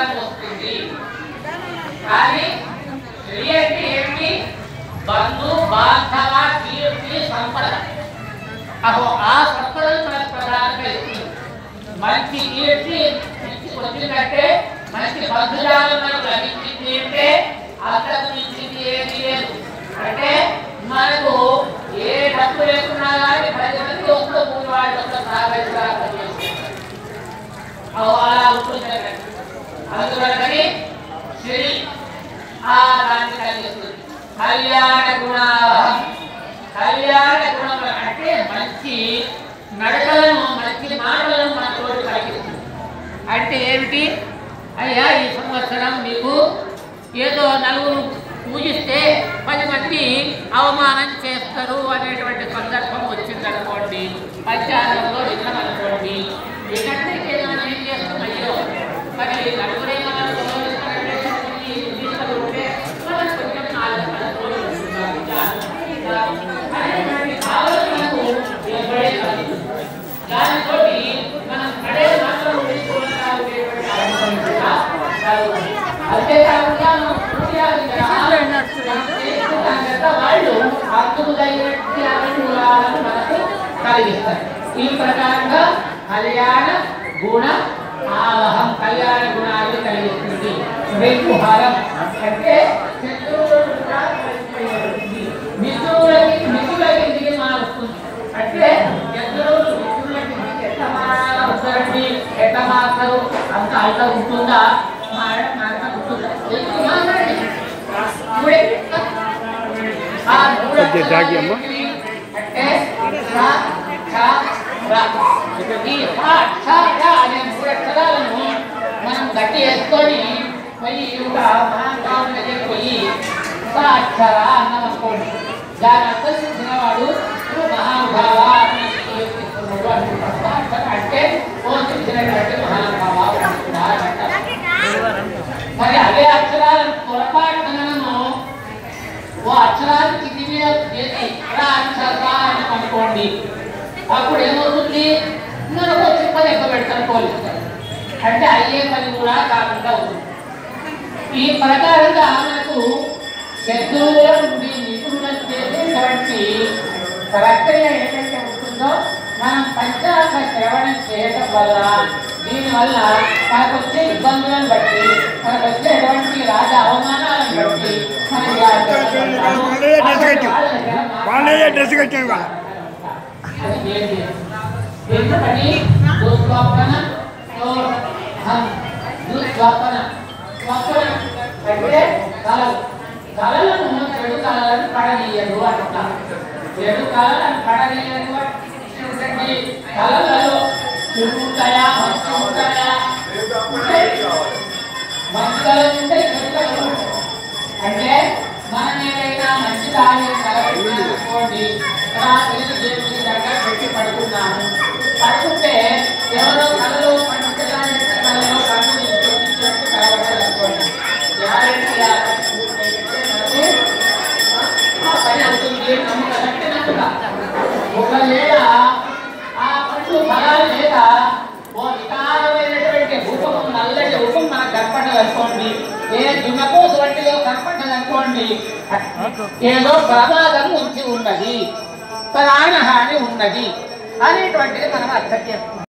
సంవత్సరం వస్తుంది కానీ శ్రీ అంటే ఏమిటి బంధు బాంధవ కీర్తి సంపద అహో ఆ సంపదను మనకు ప్రధానంగా ఇస్తుంది మంచి కీర్తి మంచి వచ్చిందంటే మంచి బంధుజాలం మనకు లభించింది అంటే అంతకు మించింది ఏది లేదు అంటే మనకు ఏ డబ్బు లేకున్నా కానీ పది మంది వస్తూ మూడు వాళ్ళ సాగరిగా అలా ఉంటుంది అన్నట్టు. అందువలనని శ్రీ ఆ దాన్ని కలిగిస్తుంది కళ్యాణ గుణావహం కళ్యాణ గుణం అంటే మంచి నడకలను మంచి మాటలను మన తోటి కలిగిస్తుంది అంటే ఏమిటి అయ్యా ఈ సంవత్సరం మీకు ఏదో నలుగురు పూజిస్తే పది మంది అవమానం చేస్తారు అనేటువంటి సందర్భం వచ్చిందనుకోండి పంచాంగంలో విన్నామనుకోండి విన్నట్లయితే మనం ఏం చేస్తాం అయ్యో మరి నలుగురే మనం గౌరవిస్తారంటే ఈ దీంట్లో ఉంటే మనం కొంచెం నాలుగు పదకొండు ఉంటున్నాం. ఇలా, ఇలా అనేటువంటి ఆలోచనకు ఏర్పడే కలుగుతుంది. దానితోటి మనం పడే మాత్రం ఉండేటువంటి అవసరం కూడా కలుగుతుంది. అంతేకాకుండా మనం పూజారి కదా, మనం చేసుకున్నాం కదా, వాళ్ళు అందుకు తగినటువంటి అనుకూలాలను మనకు కలిగిస్తారు ఈ ప్రకారంగా కళ్యాణ గుణ ఆవహం కళ్యాణ గుణాలు కలిగిస్తుంది వేకుహారం అంటే శత్రువులను కూడా కలిగిస్తుంది. మిత్రులకి మిత్రులకి ఇంటికి మారుస్తుంది అంటే శత్రువులు మిత్రులకి ఇంటికి ఎట్లా మారుతారండి ఎట్లా మారుతారు అంత అంత ఉంటుందా మార మారక ఉంటుందా ఎందుకు మారండి ఇప్పుడే ఆ కొద్దిగా జాగి అమ్మ. అంటే స, ఛ, ర. ఈ స, ఛ, ర అనే మూడు అక్షరాలను మనం గట్టి వేసుకొని పోయి ఒక మహానుభావుని దగ్గరికి పోయి స అక్షర అన్నం అనుకోండి దాని అర్థం తెలిసిన వాడు "ఓ మహానుభావ అని కీర్తిస్తున్నాడు" అంటున్నాడు. స అక్షర అంటే ఓ తెలిసినటువంటి మహానుభావ అంటున్నాడు అంటారు. మరి అదే అక్షరాలను పొరపాటునను ఓ అక్షరాలు కింది మీద చేసి రా అక్షర అని అనుకోండి అప్పుడు ఏమవుతుంది మనకు చిప్ప దెబ్బ పెడతారు పోలీసులు అంటే అయ్యే పని కూడా కాకుండా ఉంది ఈ ప్రకారంగా మనకు శత్రువుల నుండి నిపుణులను చేసేటువంటి ప్రక్రియ ఏదైతే ఉంటుందో మనం పంచాంగ శ్రవణం చేయడం వల్ల దీనివల్ల మనకు వచ్చే ఇబ్బందులను బట్టి మనకు వచ్చేటువంటి రాజ అవమానాలను బట్టి మనకి ఆ వాళ్ళే డ్రెస్ కట్టాం వాళ్ళే డ్రెస్ కట్టాం ఇవాళ అది ఏంటి? ఎందుకని దుస్వప్న దోషం. దుస్వప్న స్వప్న అంటే కలలు కలలను చెడు కలలను పడనీయదు అంటాం చెడు కలలను పడనీయదు అంటే కలలలో చెడు ఉంటాయా మంచి ఉంటాయా ఉంటాయి. మంచి కలలు ఉంటాయి చెడు కలలు ఉంటాయి. అంటే మనం ఏదైనా మంచి కార్యం కలగనుకోండి రాత్రి దేవుడి దగ్గర పెట్టి పడుకున్నాము పడుకుంటే ఎవరో కలలో పండించడానికి కలలో కన్ను చూపించినట్టు కలగనుకోండి గ్యారెంటీ మనకు ఆ పని అవుతుంది నమ్మకం ఒకవేళ ఆ పండ్లు ఫలాలు లేక ఓ వికారమైనటువంటి రూపం నల్లటి రూపం మనకు కనపడదనుకోండి ఏ దున్నపోతు వంటిలో కనపడ్డదనుకోండి ఏదో ప్రమాదం ఉంచి ఉన్నది ప్రాణహాని ఉన్నది అనేటువంటిది మనం అర్థం చేసుకుంటాం